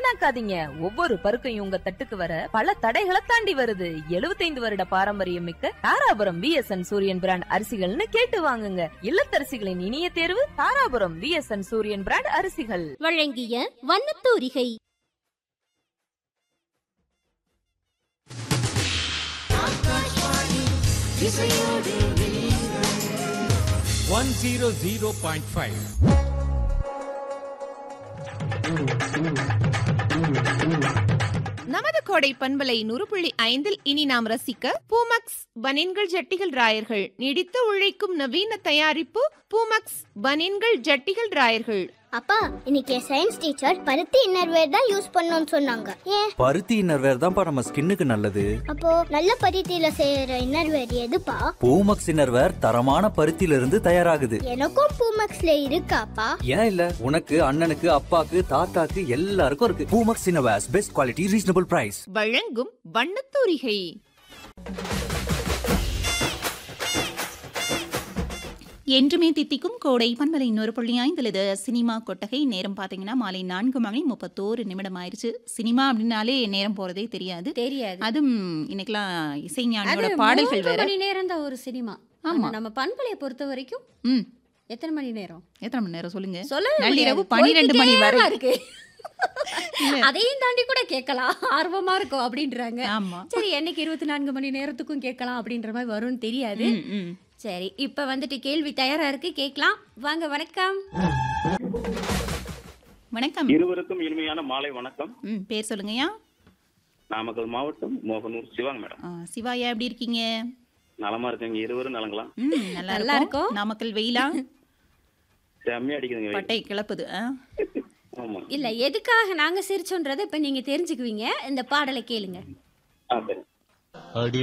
வீணாக்காதீங்க ஒவ்வொரு பருக்கையும் உங்க தட்டுக்கு வர பல தடைகளை தாண்டி வருது 75 வருட பாரம்பரியம் மிக்க தாராபுரம் விஎஸ்என் சூரியன் பிராண்ட் அரிசிகள்னு கேட்டு வாங்குங்க இல்லத்தரசிகளின் இனிய தேர்வு தாராபுரம் விஎஸ்என் சூரியன் பிராண்ட் அரிசிகள் வழங்கிய வண்ணத்தூரிகை one zero zero point five நமது கோடை பண்பலை நூறு புள்ளி ஐந்தில் இனி நாம் ரசிக்க பூமக்ஸ் பனின்கள் ஜட்டிகள் ராயர்கள் நீடித்து உழைக்கும் நவீன தயாரிப்பு பூமக்ஸ் பனின்கள் ஜட்டிகள் ராயர்கள் அப்பா இன்னைக்கு சயின்ஸ் டீச்சர் பருத்தி இன்னர்வேர் தான் யூஸ் பண்ணணும்னு சொன்னாங்க ஏன் பருத்தி இன்னர்வேர் தான்ப்பா நம்ம ஸ்கின்னுக்கு நல்லது அப்போ நல்ல பருத்தியில செய்யற இன்னர்வேர் எதுப்பா பூமக்ஸ் இன்னர்வேர் தரமான பருத்தியில இருந்து தயாராகுது எனக்கும் பூமக்ஸ்ல இருக்காப்பா ஏன் இல்ல உனக்கு அண்ணனுக்கு அப்பாக்கு தாத்தாக்கு எல்லாருக்கும் இருக்கு Poomex innerwears best quality reasonable price வழங்கும் வண்ணத்தூரிகை என்றுமே தித்திக்கும் கோடை பண்பலை இன்னொரு புள்ளி ஐந்தில் இது சினிமா கொட்டகை நேரம் பார்த்தீங்கன்னா மாலை நான்கு மணி முப்பத்தோரு நிமிடம் ஆயிடுச்சு சினிமா அப்படின்னாலே நேரம் போறதே தெரியாது தெரியாது அதுவும் இன்னைக்கெல்லாம் இசைஞானியோட அது பாடல்கள் மூன்று வேற மணி நேரம் தான் ஒரு சினிமா ஆமா. ஆமா நம்ம பண்பலையை பொறுத்த வரைக்கும் ம் எத்தனை மணி நேரம் எத்தனை மணி நேரம் சொல்லுங்க சொல்லவே நள்ளிரவு முடியாது. பன்னிரெண்டு மணி போய்க்கிட்டே வரை தான் இருக்கு அதையும் தாண்டி கூட கேட்கலாம் ஆர்வமா இருக்கும் அப்படின்றாங்க ஆமா சரி என்னைக்கு இருபத்தி நான்கு மணி நேரத்துக்கும் கேட்கலாம் அப்படின்ற மாதிரி வரும்னு தெரியாது ம், ம். சரி இப்ப வந்துட்டு கேள்வி தயாரா இருக்கு கேட்கலாம் வாங்க வணக்கம் வணக்கம் இருவருக்கும் இனிமையான மாலை வணக்கம் ம் பேர் சொல்லுங்கய்யா நாமக்கல் மாவட்டம் மோகனூர் சிவாங்க மேடம் ஆ, சிவாயா எப்படி இருக்கீங்க நலமா இருக்கீங்க இருவரும் நலங்களா ம் நல்லா நல்லா இருக்கும் இருக்கோம். நாமக்கல் வெயிலா செம்மையா அடிக்குதுங்க வெயில். பட்டை கிளப்புது ஆ? ஆமா இல்ல எதுக்காக நாங்க சிரிச்சோன்றதை இப்ப நீங்க தெரிஞ்சுக்குவீங்க இந்த பாடலை கேளுங்க ஆ சரி அடி